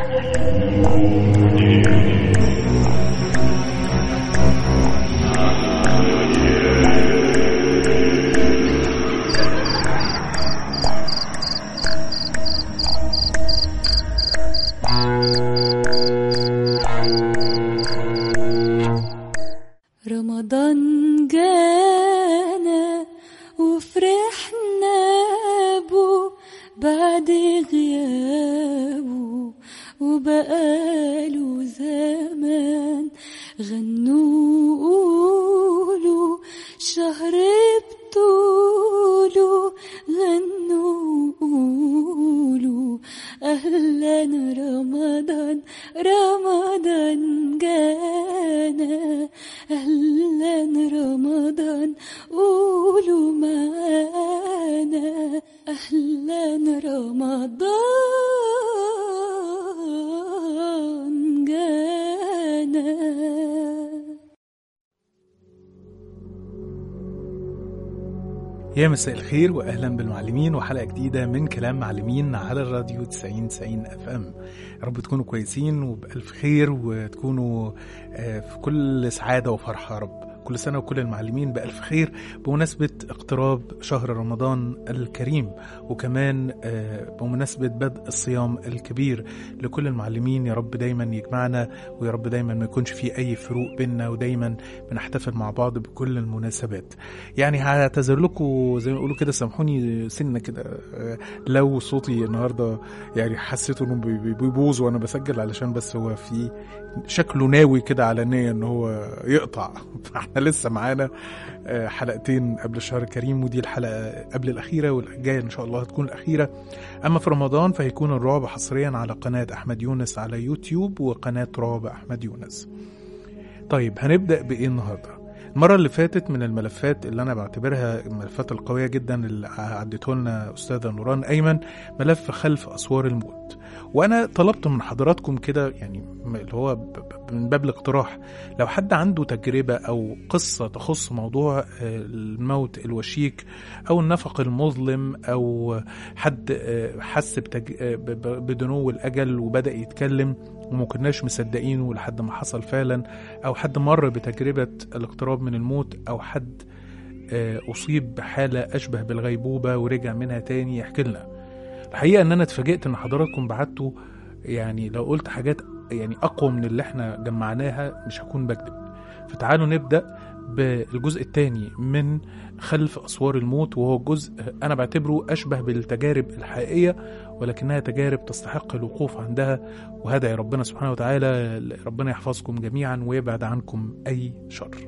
رمضان جانا وفرحنا بو بعد غيابه وبقاله زمان غنوا قولوا شهر بطوله غنوا قولوا أهلا رمضان رمضان جانا أهلا رمضان قولوا معانا أهلا رمضان جانا يا مساء الخير واهلا بالمعلمين وحلقه جديده من كلام معلمين على الراديو 90 90 اف ام يا رب تكونوا كويسين وبالف خير وتكونوا آه، في كل سعاده وفرحه يا رب كل سنه وكل المعلمين بالف خير بمناسبه اقتراب شهر رمضان الكريم وكمان آه، بمناسبه بدء الصيام الكبير لكل المعلمين يا رب دايما يجمعنا ويا رب دايما ما يكونش في اي فروق بينا ودايما بنحتفل مع بعض بكل المناسبات يعني هعتذر لكم زي ما يقولوا كده سامحوني سنه كده آه، لو صوتي النهارده يعني حسيت انه بي- بي- بيبوظ وانا بسجل علشان بس هو في شكله ناوي كده على نية ان هو يقطع فاحنا لسه معانا آه، حلقتين قبل الشهر الكريم ودي الحلقه قبل الاخيره والجايه ان شاء الله هتكون الاخيره اما في رمضان فهيكون الرعب حصريا على قناه احمد يونس على يوتيوب وقناه رعب احمد يونس طيب هنبدا بايه النهارده المرة اللي فاتت من الملفات اللي أنا بعتبرها الملفات القوية جدا اللي عدته لنا أستاذة نوران أيمن ملف خلف أسوار الموت وأنا طلبت من حضراتكم كده يعني اللي هو ب- ب- من باب الاقتراح لو حد عنده تجربة أو قصة تخص موضوع آه، الموت الوشيك أو النفق المظلم أو حد آه، حس بتج... آه، ب- ب- بدنو الأجل وبدأ يتكلم وما كناش مصدقينه لحد ما حصل فعلا أو حد مر بتجربة الاقتراب من الموت أو حد آه، أصيب بحالة أشبه بالغيبوبة ورجع منها تاني يحكي لنا الحقيقة إن أنا اتفاجئت إن حضراتكم بعتوا يعني لو قلت حاجات يعني أقوى من اللي إحنا جمعناها مش هكون بكذب فتعالوا نبدأ بالجزء الثاني من خلف أسوار الموت وهو جزء أنا بعتبره أشبه بالتجارب الحقيقية ولكنها تجارب تستحق الوقوف عندها وهذا يا ربنا سبحانه وتعالى ربنا يحفظكم جميعا ويبعد عنكم أي شر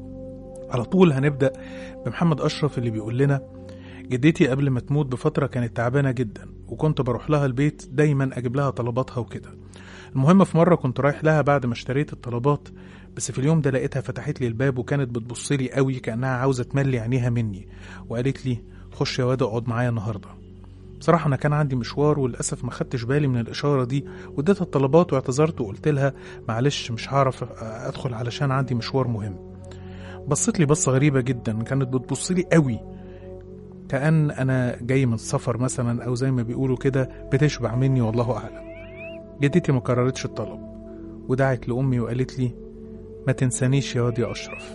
على طول هنبدأ بمحمد أشرف اللي بيقول لنا جدتي قبل ما تموت بفترة كانت تعبانة جدا وكنت بروح لها البيت دايما أجيب لها طلباتها وكده المهم في مرة كنت رايح لها بعد ما اشتريت الطلبات بس في اليوم ده لقيتها فتحت لي الباب وكانت بتبص لي قوي كأنها عاوزة تملي عينيها مني وقالت لي خش يا واد اقعد معايا النهارده بصراحة أنا كان عندي مشوار وللأسف ما خدتش بالي من الإشارة دي واديتها الطلبات واعتذرت وقلت لها معلش مش هعرف أدخل علشان عندي مشوار مهم بصت لي بصة غريبة جدا كانت بتبص لي قوي كأن أنا جاي من سفر مثلا أو زي ما بيقولوا كده بتشبع مني والله أعلم جدتي ما كررتش الطلب ودعت لأمي وقالت لي ما تنسانيش يا واد يا أشرف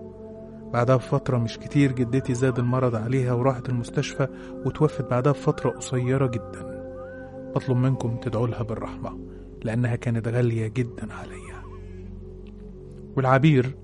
بعدها بفترة مش كتير جدتي زاد المرض عليها وراحت المستشفى وتوفت بعدها بفترة قصيرة جدا بطلب منكم تدعوا لها بالرحمة لأنها كانت غالية جدا عليا والعبير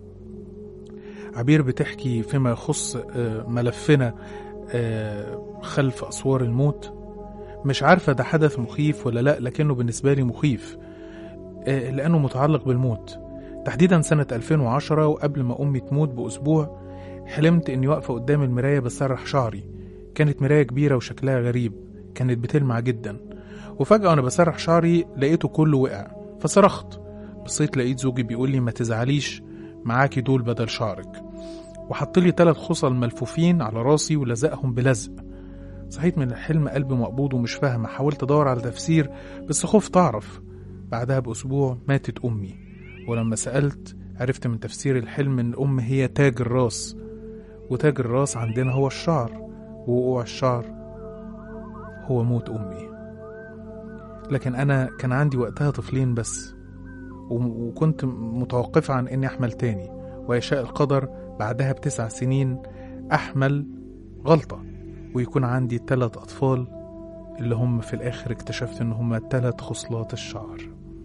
عبير بتحكي فيما يخص آه، ملفنا آه، خلف أسوار الموت مش عارفة ده حدث مخيف ولا لأ لكنه بالنسبة لي مخيف آه، لأنه متعلق بالموت تحديدا سنة 2010 وقبل ما أمي تموت بأسبوع حلمت إني واقفة قدام المراية بسرح شعري كانت مراية كبيرة وشكلها غريب كانت بتلمع جدا وفجأة وأنا بسرح شعري لقيته كله وقع فصرخت بصيت لقيت زوجي بيقول لي ما تزعليش معاكي دول بدل شعرك وحط لي تلات خصل ملفوفين على راسي ولزقهم بلزق صحيت من الحلم قلبي مقبوض ومش فاهمة حاولت أدور على تفسير بس خفت أعرف بعدها بأسبوع ماتت أمي ولما سألت عرفت من تفسير الحلم إن الأم هي تاج الراس وتاج الراس عندنا هو الشعر ووقوع الشعر هو موت أمي لكن أنا كان عندي وقتها طفلين بس و- وكنت متوقفة عن إني أحمل تاني ويشاء القدر بعدها بتسع سنين أحمل غلطة ويكون عندي تلات أطفال اللي هم في الآخر اكتشفت إن هم تلات خصلات الشعر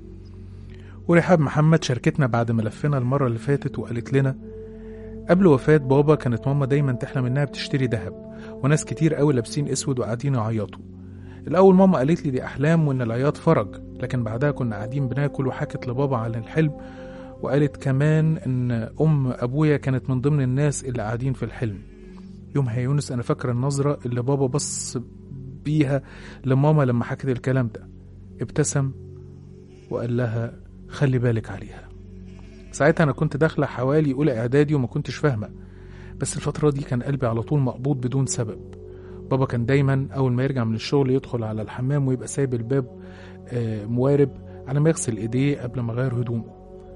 ورحاب محمد شاركتنا بعد ما لفينا المرة اللي فاتت وقالت لنا قبل وفاة بابا كانت ماما دايما تحلم إنها بتشتري دهب وناس كتير قوي لابسين أسود وقاعدين يعيطوا الأول ماما قالت لي دي أحلام وإن العياط فرج لكن بعدها كنا قاعدين بناكل وحكت لبابا عن الحلم وقالت كمان إن أم أبويا كانت من ضمن الناس اللي قاعدين في الحلم يومها يا يونس أنا فاكرة النظرة اللي بابا بص بيها لماما لما حكت الكلام ده ابتسم وقال لها خلي بالك عليها ساعتها أنا كنت داخلة حوالي أولى إعدادي وما كنتش فاهمة بس الفترة دي كان قلبي على طول مقبوض بدون سبب بابا كان دايما أول ما يرجع من الشغل يدخل على الحمام ويبقى سايب الباب آه، موارب على ما يغسل إيديه قبل ما يغير هدومه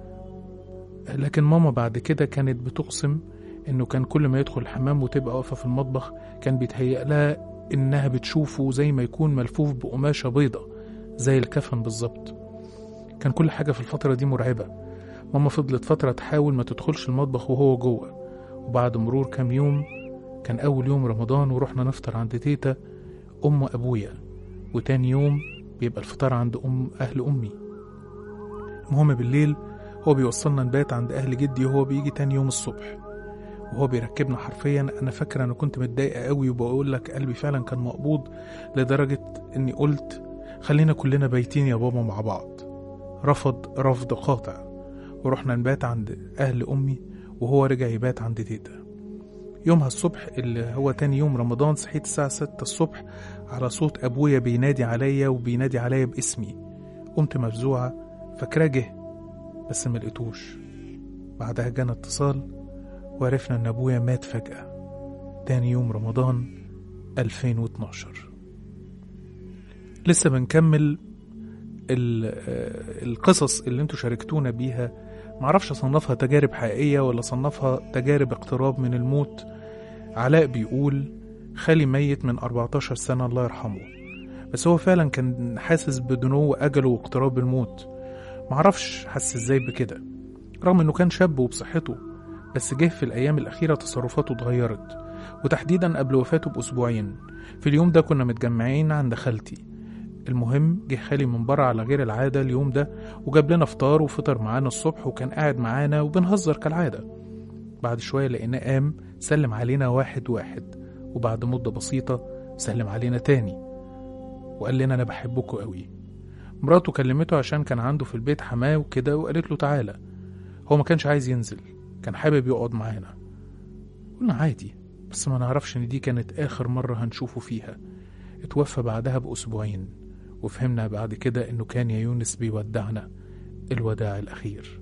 لكن ماما بعد كده كانت بتقسم إنه كان كل ما يدخل الحمام وتبقى واقفة في المطبخ كان بيتهيأ لها إنها بتشوفه زي ما يكون ملفوف بقماشة بيضة زي الكفن بالظبط كان كل حاجة في الفترة دي مرعبة ماما فضلت فترة تحاول ما تدخلش المطبخ وهو جوه وبعد مرور كام يوم كان أول يوم رمضان ورحنا نفطر عند تيتا أم أبويا وتاني يوم بيبقى الفطار عند أم أهل أمي المهم بالليل هو بيوصلنا نبات عند أهل جدي وهو بيجي تاني يوم الصبح وهو بيركبنا حرفيا أنا فاكرة أنا كنت متضايقة قوي وبقول لك قلبي فعلا كان مقبوض لدرجة إني قلت خلينا كلنا بايتين يا بابا مع بعض رفض رفض قاطع ورحنا نبات عند أهل أمي وهو رجع يبات عند تيتا يومها الصبح اللي هو تاني يوم رمضان صحيت الساعة ستة الصبح على صوت أبويا بينادي عليا وبينادي عليا باسمي قمت مفزوعة فاكراه جه بس ما لقيتوش بعدها جانا اتصال وعرفنا إن أبويا مات فجأة تاني يوم رمضان 2012 لسه بنكمل ال- آه، القصص اللي انتوا شاركتونا بيها معرفش اصنفها تجارب حقيقية ولا اصنفها تجارب اقتراب من الموت علاء بيقول خالي ميت من 14 سنة الله يرحمه بس هو فعلا كان حاسس بدنو أجله واقتراب الموت معرفش حس ازاي بكده رغم انه كان شاب وبصحته بس جه في الأيام الأخيرة تصرفاته اتغيرت وتحديدا قبل وفاته بأسبوعين في اليوم ده كنا متجمعين عند خالتي المهم جه خالي من بره على غير العادة اليوم ده وجاب لنا فطار وفطر معانا الصبح وكان قاعد معانا وبنهزر كالعادة بعد شوية لقيناه قام سلم علينا واحد واحد وبعد مدة بسيطة سلم علينا تاني وقال لنا أنا بحبكم قوي مراته كلمته عشان كان عنده في البيت حماه وكده وقالت له تعالى هو ما كانش عايز ينزل كان حابب يقعد معانا قلنا عادي بس ما نعرفش ان دي كانت اخر مرة هنشوفه فيها اتوفى بعدها بأسبوعين وفهمنا بعد كده انه كان يا يونس بيودعنا الوداع الأخير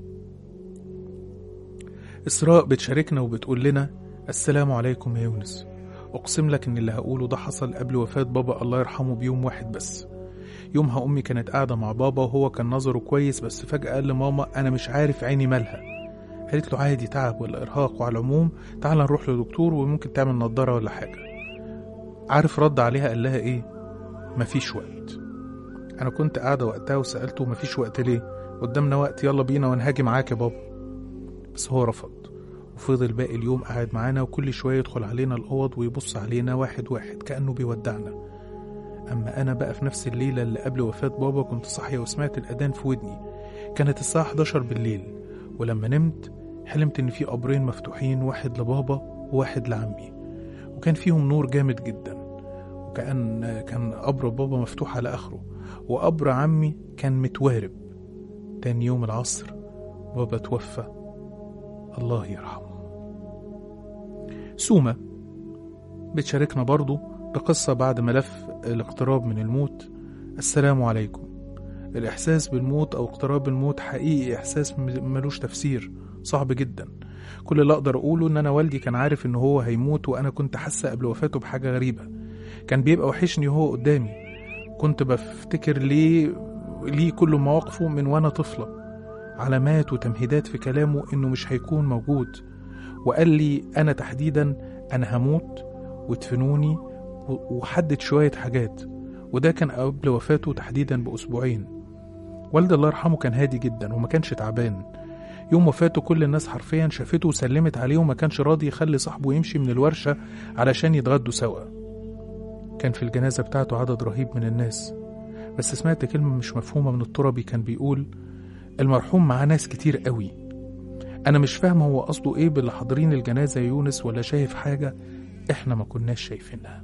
إسراء بتشاركنا وبتقول لنا السلام عليكم يا يونس أقسم لك إن اللي هقوله ده حصل قبل وفاة بابا الله يرحمه بيوم واحد بس يومها أمي كانت قاعدة مع بابا وهو كان نظره كويس بس فجأة قال لماما أنا مش عارف عيني مالها قالت له عادي تعب ولا إرهاق وعلى العموم تعال نروح لدكتور وممكن تعمل نضارة ولا حاجة عارف رد عليها قال لها إيه مفيش وقت أنا كنت قاعدة وقتها وسألته مفيش وقت ليه قدامنا وقت يلا بينا ونهاجي معاك يا بابا بس هو رفض وفضل باقي اليوم قاعد معانا وكل شوية يدخل علينا الأوض ويبص علينا واحد واحد كأنه بيودعنا أما أنا بقى في نفس الليلة اللي قبل وفاة بابا كنت صاحية وسمعت الأذان في ودني كانت الساعة 11 بالليل ولما نمت حلمت إن في قبرين مفتوحين واحد لبابا وواحد لعمي وكان فيهم نور جامد جدا وكأن كان قبر بابا مفتوح على آخره وقبر عمي كان متوارب تاني يوم العصر بابا توفى الله يرحمه سومة بتشاركنا برضو بقصة بعد ملف الاقتراب من الموت السلام عليكم الإحساس بالموت أو اقتراب الموت حقيقي إحساس م- ملوش تفسير صعب جدا كل اللي أقدر أقوله إن أنا والدي كان عارف إن هو هيموت وأنا كنت حاسة قبل وفاته بحاجة غريبة كان بيبقى وحشني وهو قدامي كنت بفتكر ليه ليه كل مواقفه من وأنا طفلة علامات وتمهيدات في كلامه إنه مش هيكون موجود وقال لي أنا تحديدا أنا هموت وادفنوني و- وحدد شوية حاجات وده كان قبل وفاته تحديدا بأسبوعين والدي الله يرحمه كان هادي جدا وما كانش تعبان يوم وفاته كل الناس حرفيا شافته وسلمت عليه وما كانش راضي يخلي صاحبه يمشي من الورشة علشان يتغدوا سوا كان في الجنازة بتاعته عدد رهيب من الناس بس سمعت كلمة مش مفهومة من التربي كان بيقول المرحوم معاه ناس كتير قوي أنا مش فاهم هو قصده إيه باللي حاضرين الجنازة يا يونس ولا شايف حاجة إحنا ما كناش شايفينها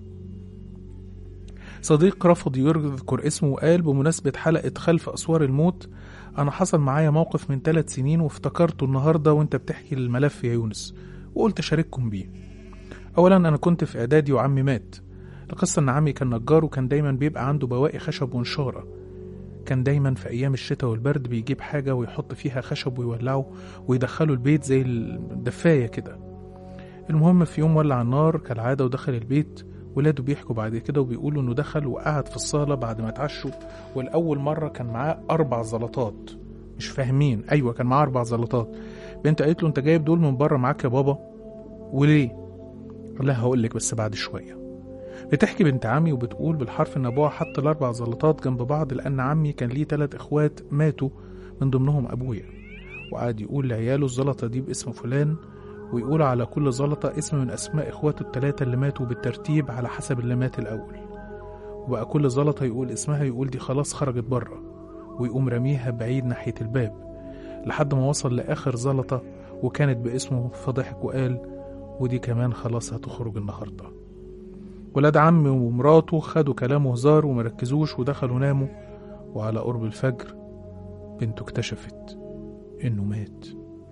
صديق رفض يذكر اسمه وقال بمناسبة حلقة خلف أسوار الموت أنا حصل معايا موقف من ثلاث سنين وافتكرته النهاردة وأنت بتحكي الملف يا يونس وقلت أشارككم بيه أولا أنا كنت في إعدادي وعمي مات القصة إن عمي كان نجار وكان دايما بيبقى عنده بواقي خشب ونشارة كان دايما في أيام الشتاء والبرد بيجيب حاجة ويحط فيها خشب ويولعه ويدخله البيت زي الدفاية كده المهم في يوم ولع النار كالعادة ودخل البيت ولاده بيحكوا بعد كده وبيقولوا انه دخل وقعد في الصالة بعد ما اتعشوا والأول مرة كان معاه أربع زلطات مش فاهمين أيوة كان معاه أربع زلطات بنت قالت له أنت جايب دول من بره معاك يا بابا وليه؟ قال لها هقول لك بس بعد شوية بتحكي بنت عمي وبتقول بالحرف ان ابوها حط الاربع زلطات جنب بعض لان عمي كان ليه تلات اخوات ماتوا من ضمنهم ابويا وقعد يقول لعياله الزلطة دي باسم فلان ويقول على كل زلطة اسم من أسماء إخواته التلاتة اللي ماتوا بالترتيب على حسب اللي مات الأول وبقى كل زلطة يقول اسمها يقول دي خلاص خرجت بره ويقوم رميها بعيد ناحية الباب لحد ما وصل لآخر زلطة وكانت باسمه فضحك وقال ودي كمان خلاص هتخرج النهاردة ولاد عمي ومراته خدوا كلامه هزار ومركزوش ودخلوا ناموا وعلى قرب الفجر بنته اكتشفت إنه مات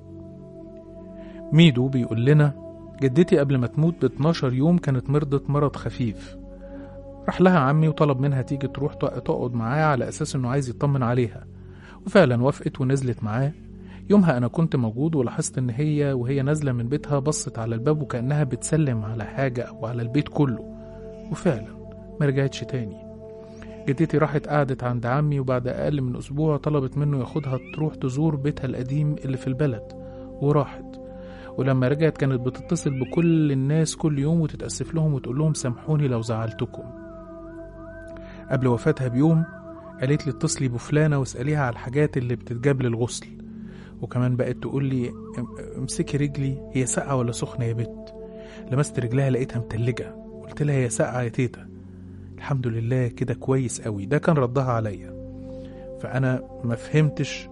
ميدو بيقول لنا جدتي قبل ما تموت ب 12 يوم كانت مرضت مرض خفيف راح لها عمي وطلب منها تيجي تروح تقعد معاه على أساس إنه عايز يطمن عليها وفعلا وافقت ونزلت معاه يومها أنا كنت موجود ولاحظت إن هي وهي نازلة من بيتها بصت على الباب وكأنها بتسلم على حاجة أو على البيت كله وفعلا ما رجعتش تاني جدتي راحت قعدت عند عمي وبعد أقل من أسبوع طلبت منه ياخدها تروح تزور بيتها القديم اللي في البلد وراحت ولما رجعت كانت بتتصل بكل الناس كل يوم وتتأسف لهم وتقول لهم سامحوني لو زعلتكم قبل وفاتها بيوم قالت لي اتصلي بفلانة واسأليها على الحاجات اللي بتتجاب للغسل وكمان بقت تقول لي امسكي رجلي هي ساقعة ولا سخنة يا بت لمست رجلها لقيتها متلجة قلت لها هي ساقعة يا تيتا الحمد لله كده كويس قوي ده كان ردها عليا فأنا ما فهمتش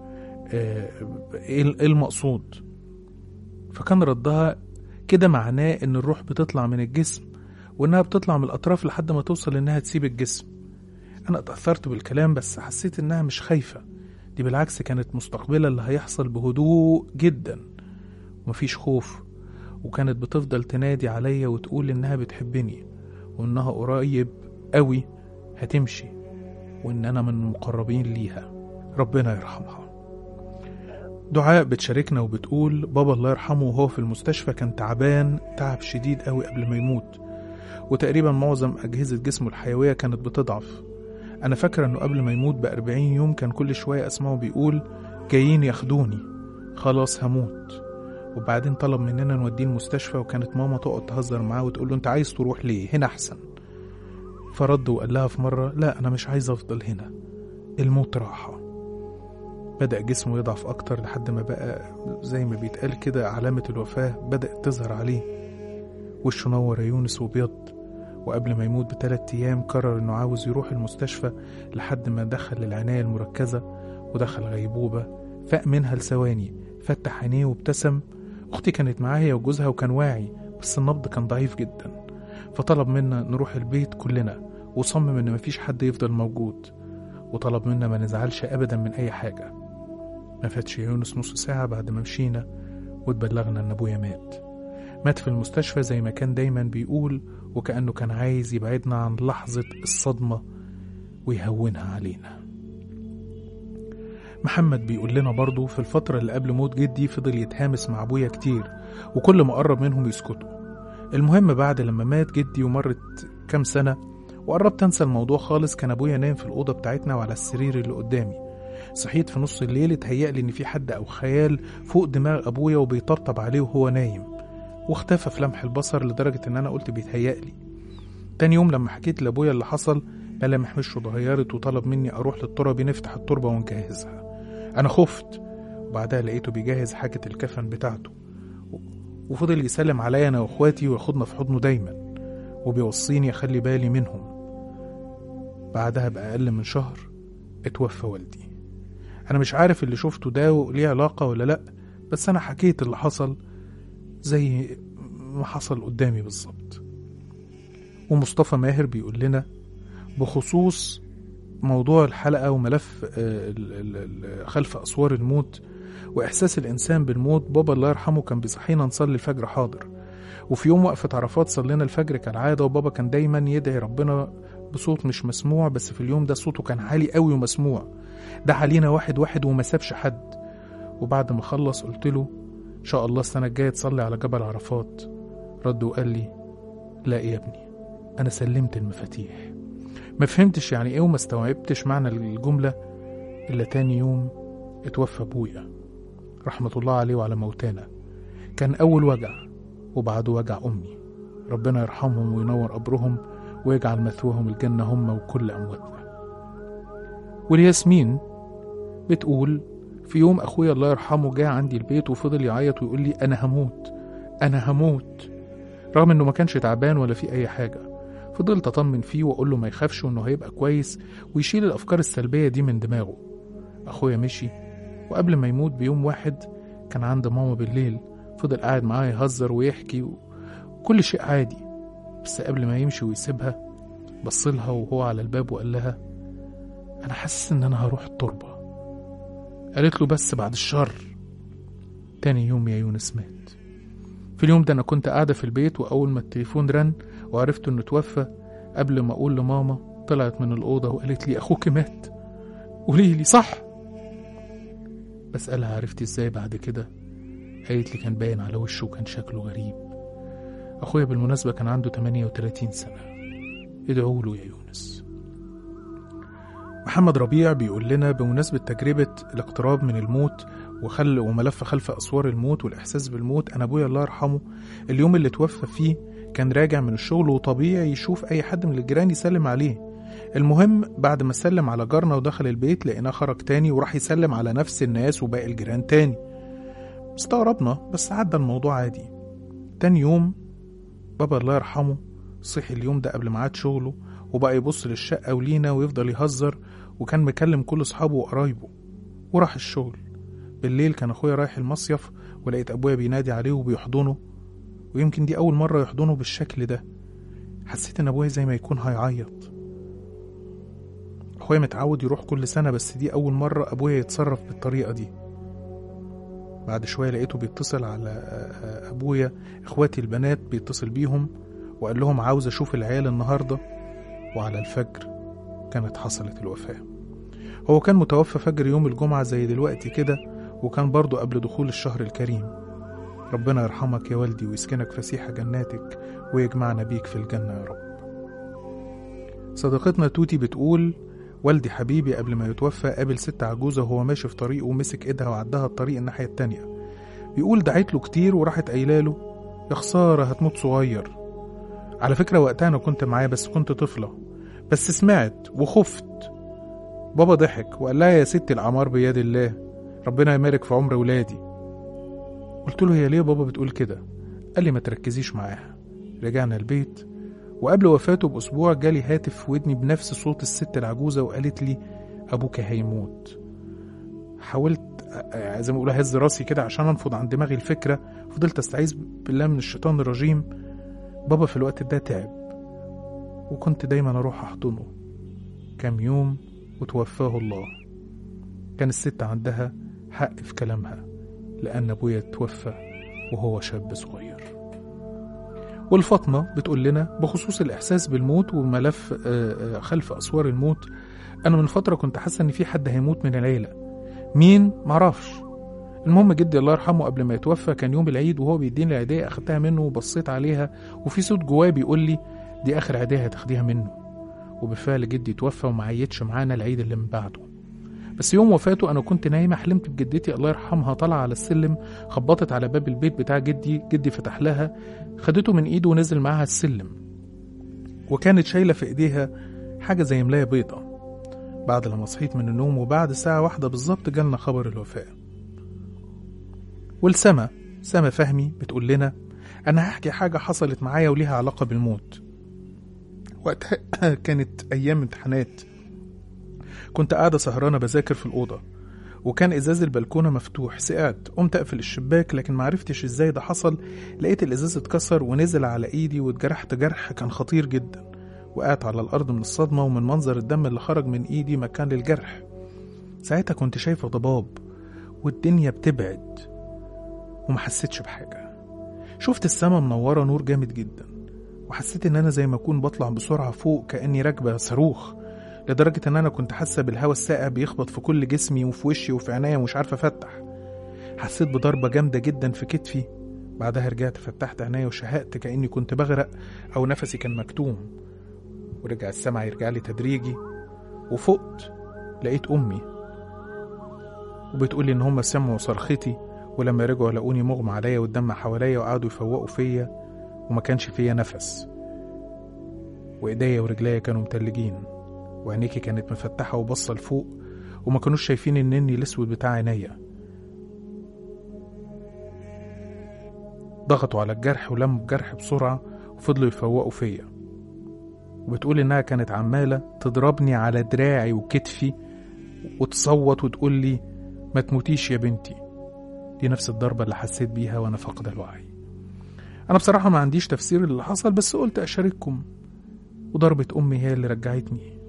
ايه المقصود فكان ردها كده معناه ان الروح بتطلع من الجسم وانها بتطلع من الاطراف لحد ما توصل انها تسيب الجسم انا اتأثرت بالكلام بس حسيت انها مش خايفة دي بالعكس كانت مستقبلة اللي هيحصل بهدوء جدا ومفيش خوف وكانت بتفضل تنادي عليا وتقول انها بتحبني وانها قريب قوي هتمشي وان انا من المقربين ليها ربنا يرحمها دعاء بتشاركنا وبتقول بابا الله يرحمه وهو في المستشفى كان تعبان تعب شديد قوي قبل ما يموت وتقريبا معظم أجهزة جسمه الحيوية كانت بتضعف أنا فاكرة إنه قبل ما يموت بأربعين يوم كان كل شوية أسمعه بيقول جايين ياخدوني خلاص هموت وبعدين طلب مننا نوديه المستشفى وكانت ماما تقعد تهزر معاه وتقول له أنت عايز تروح ليه هنا أحسن فرد وقال لها في مرة لا أنا مش عايز أفضل هنا الموت راحة بدأ جسمه يضعف أكتر لحد ما بقى زي ما بيتقال كده علامة الوفاة بدأت تظهر عليه وشه نور يا يونس وبيض وقبل ما يموت بثلاث أيام قرر إنه عاوز يروح المستشفى لحد ما دخل العناية المركزة ودخل غيبوبة فاق منها لثواني فتح عينيه وابتسم أختي كانت معاه هي وجوزها وكان واعي بس النبض كان ضعيف جدا فطلب منا نروح البيت كلنا وصمم إن مفيش حد يفضل موجود وطلب منا ما نزعلش أبدا من أي حاجة ما فاتش يونس نص ساعة بعد ما مشينا واتبلغنا إن أبويا مات مات في المستشفى زي ما كان دايما بيقول وكأنه كان عايز يبعدنا عن لحظة الصدمة ويهونها علينا محمد بيقول لنا برضه في الفترة اللي قبل موت جدي فضل يتهامس مع أبويا كتير وكل ما قرب منهم يسكتوا المهم بعد لما مات جدي ومرت كام سنة وقربت أنسى الموضوع خالص كان أبويا نايم في الأوضة بتاعتنا وعلى السرير اللي قدامي صحيت في نص الليل اتهيألي إن في حد أو خيال فوق دماغ أبويا وبيطبطب عليه وهو نايم واختفى في لمح البصر لدرجة إن أنا قلت بيتهيألي تاني يوم لما حكيت لأبويا اللي حصل ملامح وشه اتغيرت وطلب مني أروح للتربة نفتح التربة ونجهزها أنا خفت وبعدها لقيته بيجهز حاجة الكفن بتاعته وفضل يسلم عليا أنا وإخواتي وياخدنا في حضنه دايما وبيوصيني أخلي بالي منهم بعدها بأقل من شهر اتوفى والدي أنا مش عارف اللي شفته ده ليه علاقة ولا لأ بس أنا حكيت اللي حصل زي ما حصل قدامي بالظبط ومصطفى ماهر بيقول لنا بخصوص موضوع الحلقة وملف آه، ال- ال- ال- خلف أسوار الموت وإحساس الإنسان بالموت بابا الله يرحمه كان بيصحينا نصلي الفجر حاضر وفي يوم وقفة عرفات صلينا الفجر كالعادة وبابا كان دايما يدعي ربنا بصوت مش مسموع بس في اليوم ده صوته كان عالي قوي ومسموع دعا لينا واحد واحد وما سابش حد وبعد ما خلص قلت له إن شاء الله السنة الجاية تصلي على جبل عرفات رد وقال لي لا يا ابني أنا سلمت المفاتيح ما فهمتش يعني إيه وما استوعبتش معنى الجملة إلا تاني يوم اتوفى أبويا رحمة الله عليه وعلى موتانا كان أول وجع وبعده وجع أمي ربنا يرحمهم وينور قبرهم ويجعل مثواهم الجنة هم وكل أمواتنا والياسمين بتقول في يوم أخويا الله يرحمه جه عندي البيت وفضل يعيط ويقول لي أنا هموت أنا هموت رغم إنه ما كانش تعبان ولا في أي حاجة فضلت أطمن فيه وأقول له ما يخافش وإنه هيبقى كويس ويشيل الأفكار السلبية دي من دماغه أخويا مشي وقبل ما يموت بيوم واحد كان عند ماما بالليل فضل قاعد معايا يهزر ويحكي وكل شيء عادي بس قبل ما يمشي ويسيبها بصلها وهو على الباب وقال لها أنا حاسس إن أنا هروح التربة قالت له بس بعد الشر تاني يوم يا يونس مات في اليوم ده أنا كنت قاعدة في البيت وأول ما التليفون رن وعرفت إنه توفى قبل ما أقول لماما طلعت من الأوضة وقالت لي أخوك مات قولي لي صح بسألها عرفتي إزاي بعد كده قالت لي كان باين على وشه وكان شكله غريب أخويا بالمناسبة كان عنده 38 سنة ادعوا له يا يونس محمد ربيع بيقول لنا بمناسبة تجربة الاقتراب من الموت وخل وملف خلف أسوار الموت والإحساس بالموت أنا أبويا الله يرحمه اليوم اللي توفى فيه كان راجع من الشغل وطبيعي يشوف أي حد من الجيران يسلم عليه المهم بعد ما سلم على جارنا ودخل البيت لقيناه خرج تاني وراح يسلم على نفس الناس وباقي الجيران تاني استغربنا بس عدى الموضوع عادي تاني يوم بابا الله يرحمه صحي اليوم ده قبل ميعاد شغله وبقى يبص للشقة ولينا ويفضل يهزر وكان مكلم كل أصحابه وقرايبه وراح الشغل بالليل كان أخويا رايح المصيف ولقيت أبويا بينادي عليه وبيحضنه ويمكن دي أول مرة يحضنه بالشكل ده حسيت إن أبويا زي ما يكون هيعيط أخويا متعود يروح كل سنة بس دي أول مرة أبويا يتصرف بالطريقة دي بعد شوية لقيته بيتصل على أبويا إخواتي البنات بيتصل بيهم وقال لهم عاوز أشوف العيال النهاردة وعلى الفجر كانت حصلت الوفاة هو كان متوفى فجر يوم الجمعة زي دلوقتي كده وكان برضه قبل دخول الشهر الكريم ربنا يرحمك يا والدي ويسكنك فسيح جناتك ويجمعنا بيك في الجنة يا رب صديقتنا توتي بتقول والدي حبيبي قبل ما يتوفى قابل ست عجوزة وهو ماشي في طريقه ومسك ايدها وعدها الطريق الناحية التانية بيقول دعيت له كتير وراحت قايله له يا خسارة هتموت صغير على فكرة وقتها أنا كنت معاه بس كنت طفلة بس سمعت وخفت بابا ضحك وقال لها يا ستي الأعمار بيد الله ربنا يبارك في عمر ولادي قلت له هي ليه بابا بتقول كده قال لي ما تركزيش معاها رجعنا البيت وقبل وفاته بأسبوع جالي هاتف في ودني بنفس صوت الست العجوزة وقالت لي أبوك هيموت حاولت زي ما بقول أهز راسي كده عشان أنفض عن دماغي الفكرة فضلت أستعيذ بالله من الشيطان الرجيم بابا في الوقت ده تعب وكنت دايما أروح أحضنه كام يوم وتوفاه الله كان الست عندها حق في كلامها لأن أبويا توفى وهو شاب صغير والفاطمة بتقول لنا بخصوص الإحساس بالموت وملف خلف أسوار الموت أنا من فترة كنت حاسة إن في حد هيموت من العيلة مين معرفش المهم جدي الله يرحمه قبل ما يتوفى كان يوم العيد وهو بيديني العيدية أخدتها منه وبصيت عليها وفي صوت جوايا بيقول لي دي آخر عيدية هتاخديها منه وبالفعل جدي توفى وما عيدش معانا العيد اللي من بعده بس يوم وفاته أنا كنت نايمة حلمت بجدتي الله يرحمها طالعة على السلم خبطت على باب البيت بتاع جدي جدي فتح لها خدته من إيده ونزل معاها السلم وكانت شايلة في إيديها حاجة زي ملاية بيضة بعد لما صحيت من النوم وبعد ساعة واحدة بالظبط جالنا خبر الوفاة والسما سما فهمي بتقول لنا أنا هحكي حاجة حصلت معايا وليها علاقة بالموت وقتها كانت أيام امتحانات كنت قاعدة سهرانة بذاكر في الأوضة وكان إزاز البلكونة مفتوح سقعت قمت أقفل الشباك لكن معرفتش إزاي ده حصل لقيت الإزاز اتكسر ونزل على إيدي واتجرحت جرح كان خطير جدا وقعت على الأرض من الصدمة ومن منظر الدم اللي خرج من إيدي مكان للجرح ساعتها كنت شايفة ضباب والدنيا بتبعد وما حسيتش بحاجة شفت السما منورة نور جامد جدا وحسيت إن أنا زي ما أكون بطلع بسرعة فوق كأني راكبة صاروخ لدرجة إن أنا كنت حاسة بالهواء الساقع بيخبط في كل جسمي وفي وشي وفي عينيا ومش عارفة أفتح حسيت بضربة جامدة جدا في كتفي بعدها رجعت فتحت عينيا وشهقت كأني كنت بغرق أو نفسي كان مكتوم ورجع السمع يرجع لي تدريجي وفقت لقيت أمي وبتقولي إن هما سمعوا صرختي ولما رجعوا لقوني مغمى عليا والدم حواليا وقعدوا يفوقوا فيا وما كانش فيا نفس وإيديا ورجليا كانوا متلجين وعينيكي كانت مفتحة وبصة لفوق وما كانوش شايفين النني الأسود بتاع عينيا ضغطوا على الجرح ولموا الجرح بسرعة وفضلوا يفوقوا فيا وبتقول إنها كانت عمالة تضربني على دراعي وكتفي وتصوت وتقول لي ما تموتيش يا بنتي دي نفس الضربة اللي حسيت بيها وأنا فاقدة الوعي أنا بصراحة ما عنديش تفسير اللي حصل بس قلت أشارككم وضربة أمي هي اللي رجعتني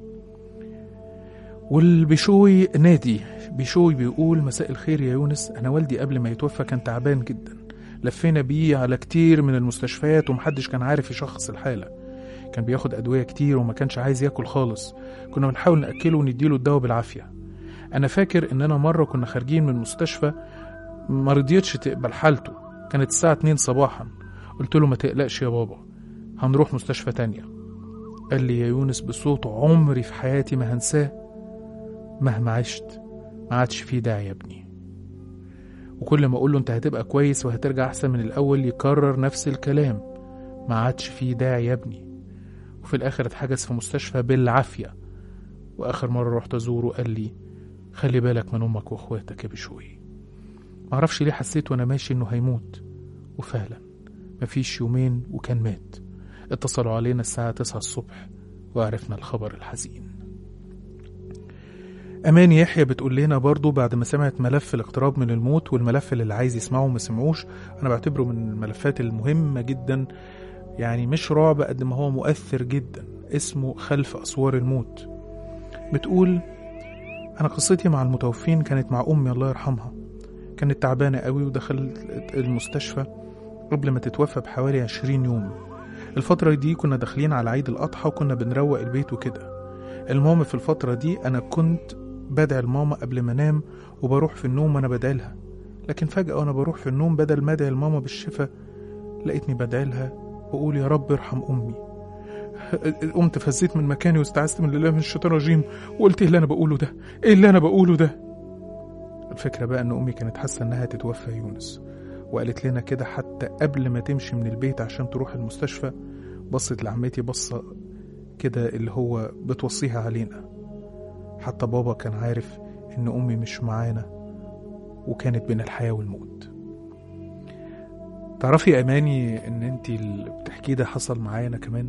والبشوي نادي بشوي بيقول مساء الخير يا يونس أنا والدي قبل ما يتوفى كان تعبان جدا لفينا بيه على كتير من المستشفيات ومحدش كان عارف يشخص الحالة كان بياخد أدوية كتير وما كانش عايز ياكل خالص كنا بنحاول نأكله ونديله الدواء بالعافية أنا فاكر إننا مرة كنا خارجين من مستشفى ما رضيتش تقبل حالته كانت الساعة 2 صباحا قلت له ما تقلقش يا بابا هنروح مستشفى تانية قال لي يا يونس بصوت عمري في حياتي ما هنساه مهما عشت ما عادش فيه داعي يا ابني وكل ما اقول له انت هتبقى كويس وهترجع احسن من الاول يكرر نفس الكلام ما عادش فيه داعي يا ابني وفي الاخر اتحجز في مستشفى بالعافيه واخر مره رحت ازوره قال لي خلي بالك من امك واخواتك يا بشوي معرفش ليه حسيت وانا ماشي انه هيموت وفعلا مفيش يومين وكان مات اتصلوا علينا الساعة 9 الصبح وعرفنا الخبر الحزين أمان يحيى بتقول لنا برضو بعد ما سمعت ملف الاقتراب من الموت والملف اللي عايز يسمعه ما سمعوش أنا بعتبره من الملفات المهمة جدا يعني مش رعب قد ما هو مؤثر جدا اسمه خلف أسوار الموت بتقول أنا قصتي مع المتوفين كانت مع أمي الله يرحمها كانت تعبانة قوي ودخلت المستشفى قبل ما تتوفى بحوالي عشرين يوم الفترة دي كنا داخلين على عيد الأضحى وكنا بنروق البيت وكده المهم في الفترة دي أنا كنت بدعي لماما قبل ما انام وبروح في النوم وانا بدعي لها لكن فجأة وانا بروح في النوم بدل ما ادعي لماما بالشفا لقيتني بدعي لها واقول يا رب ارحم امي قمت فزيت من مكاني واستعذت من الله من الشيطان الرجيم وقلت ايه اللي انا بقوله ده ايه اللي انا بقوله ده الفكرة بقى ان امي كانت حاسة انها تتوفى يا يونس وقالت لنا كده حتى قبل ما تمشي من البيت عشان تروح المستشفى بصت لعمتي بصة كده اللي هو بتوصيها علينا حتى بابا كان عارف إن أمي مش معانا وكانت بين الحياة والموت تعرفي يا أماني إن أنتي اللي بتحكيه ده حصل معايا أنا كمان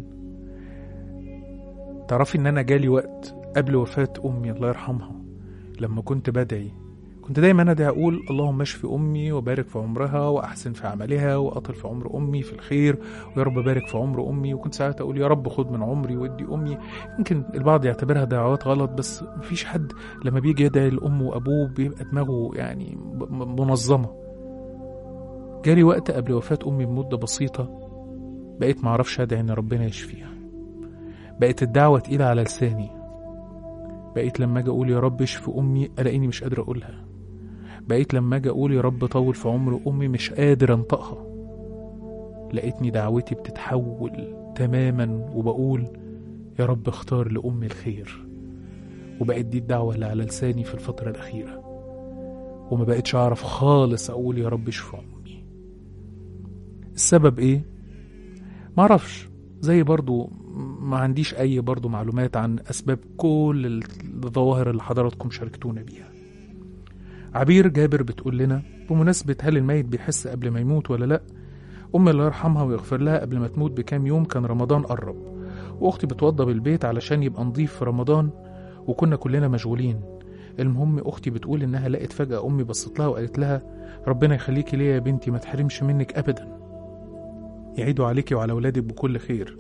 تعرفي إن أنا جالي وقت قبل وفاة أمي الله يرحمها لما كنت بدعي كنت دايما ادعي اقول اللهم اشف امي وبارك في عمرها واحسن في عملها واطل في عمر امي في الخير ويا رب بارك في عمر امي وكنت ساعات اقول يا رب خد من عمري وادي امي يمكن البعض يعتبرها دعوات غلط بس مفيش حد لما بيجي يدعي لامه وابوه بيبقى دماغه يعني منظمه جالي وقت قبل وفاة امي بمدة بسيطة بقيت معرفش ادعي ان ربنا يشفيها بقت الدعوة تقيلة على لساني بقيت لما اجي اقول يا رب اشفي امي الاقيني مش قادر اقولها بقيت لما اجي اقول يا رب طول في عمر امي مش قادر انطقها لقيتني دعوتي بتتحول تماما وبقول يا رب اختار لامي الخير وبقت دي الدعوة اللي على لساني في الفترة الأخيرة وما بقتش أعرف خالص أقول يا رب اشفي أمي السبب إيه؟ معرفش زي برضو ما عنديش أي برضو معلومات عن أسباب كل الظواهر اللي حضراتكم شاركتونا بيها عبير جابر بتقول لنا بمناسبة هل الميت بيحس قبل ما يموت ولا لأ أمي الله يرحمها ويغفر لها قبل ما تموت بكام يوم كان رمضان قرب وأختي بتوضى بالبيت علشان يبقى نضيف في رمضان وكنا كلنا مشغولين المهم أختي بتقول إنها لقت فجأة أمي بصت لها وقالت لها ربنا يخليكي ليا يا بنتي ما تحرمش منك أبدا يعيدوا عليكي وعلى ولادك بكل خير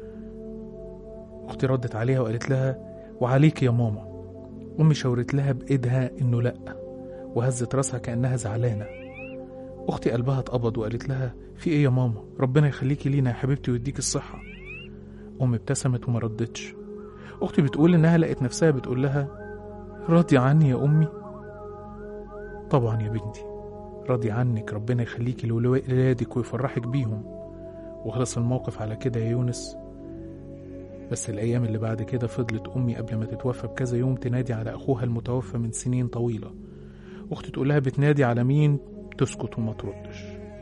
أختي ردت عليها وقالت لها وعليكي يا ماما أمي شاورت لها بإيدها إنه لأ وهزت راسها كأنها زعلانة أختي قلبها اتقبض وقالت لها في إيه يا ماما ربنا يخليكي لينا يا حبيبتي ويديك الصحة أمي ابتسمت وما ردتش أختي بتقول إنها لقت نفسها بتقول لها راضي عني يا أمي طبعا يا بنتي راضي عنك ربنا يخليكي لولادك ويفرحك بيهم وخلص الموقف على كده يا يونس بس الأيام اللي بعد كده فضلت أمي قبل ما تتوفى بكذا يوم تنادي على أخوها المتوفى من سنين طويلة أختي تقولها بتنادي على مين تسكت وما تردش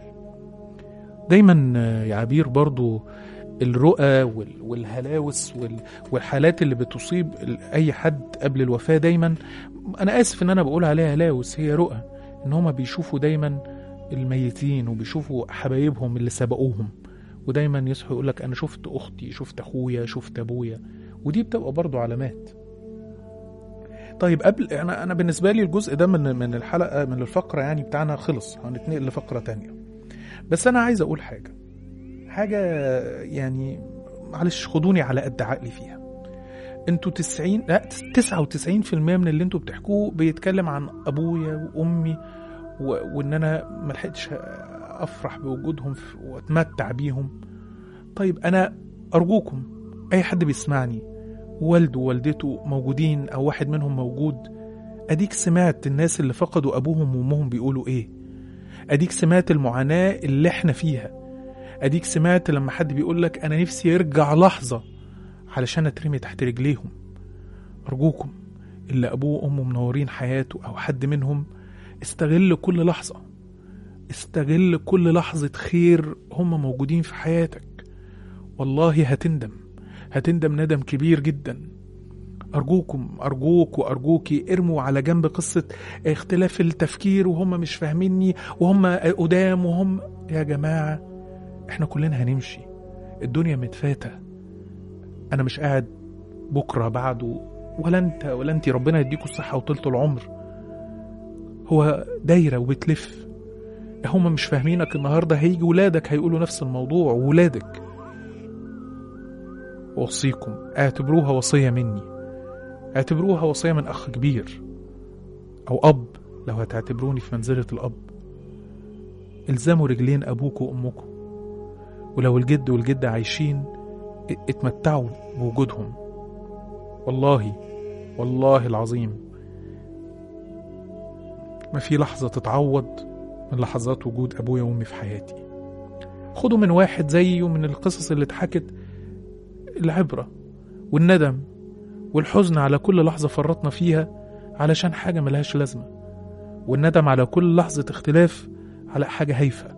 دايما يا عبير برضو الرؤى وال- والهلاوس وال- والحالات اللي بتصيب ال- اي حد قبل الوفاه دايما انا اسف ان انا بقول عليها هلاوس هي رؤى ان هما بيشوفوا دايما الميتين وبيشوفوا حبايبهم اللي سبقوهم ودايما يصحوا يقول لك انا شفت اختي شفت اخويا شفت ابويا ودي بتبقى برضو علامات طيب قبل انا انا بالنسبه لي الجزء ده من من الحلقه من الفقره يعني بتاعنا خلص هنتنقل لفقره تانية بس انا عايز اقول حاجه حاجه يعني معلش خدوني على قد عقلي فيها انتوا 90 لا 99% من اللي انتوا بتحكوه بيتكلم عن ابويا وامي و... وان انا ما لحقتش افرح بوجودهم في... واتمتع بيهم طيب انا ارجوكم اي حد بيسمعني والده ووالدته موجودين او واحد منهم موجود اديك سمعت الناس اللي فقدوا ابوهم وامهم بيقولوا ايه اديك سمعت المعاناه اللي احنا فيها اديك سمعت لما حد بيقول لك انا نفسي يرجع لحظه علشان اترمي تحت رجليهم ارجوكم اللي ابوه وامه منورين حياته او حد منهم استغل كل لحظه استغل كل لحظه خير هم موجودين في حياتك والله هتندم هتندم ندم كبير جدا أرجوكم أرجوك وأرجوكي ارموا على جنب قصة اختلاف التفكير وهم مش فاهميني وهم قدام وهم يا جماعة احنا كلنا هنمشي الدنيا متفاتة أنا مش قاعد بكرة بعده ولا أنت ولا أنت ربنا يديكوا الصحة وطولة العمر هو دايرة وبتلف هم مش فاهمينك النهاردة هيجي ولادك هيقولوا نفس الموضوع وولادك أوصيكم اعتبروها وصية مني اعتبروها وصية من أخ كبير أو أب لو هتعتبروني في منزلة الأب الزموا رجلين أبوكوا وأمكم ولو الجد والجدة عايشين ا- اتمتعوا بوجودهم والله والله العظيم ما في لحظة تتعوض من لحظات وجود أبويا وأمي في حياتي خدوا من واحد زيي ومن القصص اللي اتحكت العبرة والندم والحزن على كل لحظة فرطنا فيها علشان حاجة ملهاش لازمة والندم على كل لحظة اختلاف على حاجة هايفة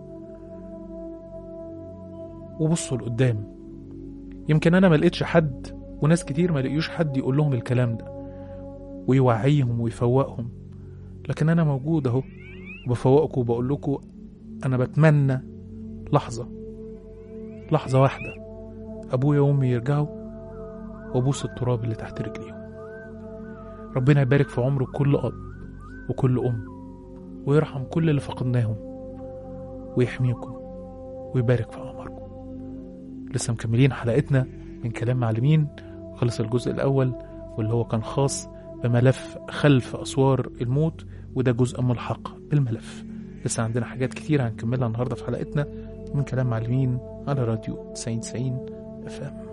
وبصوا لقدام يمكن أنا ملقتش حد وناس كتير ما لقيوش حد يقول لهم الكلام ده ويوعيهم ويفوقهم لكن أنا موجود أهو وبفوقكم وبقول لكم أنا بتمنى لحظة لحظة واحدة أبويا وأمي يرجعوا وأبوس التراب اللي تحت رجليهم ربنا يبارك في عمر كل أب وكل أم ويرحم كل اللي فقدناهم ويحميكم ويبارك في أعماركم لسه مكملين حلقتنا من كلام معلمين خلص الجزء الأول واللي هو كان خاص بملف خلف أسوار الموت وده جزء ملحق بالملف لسه عندنا حاجات كتير هنكملها النهاردة في حلقتنا من كلام معلمين على راديو 90 90 اف ام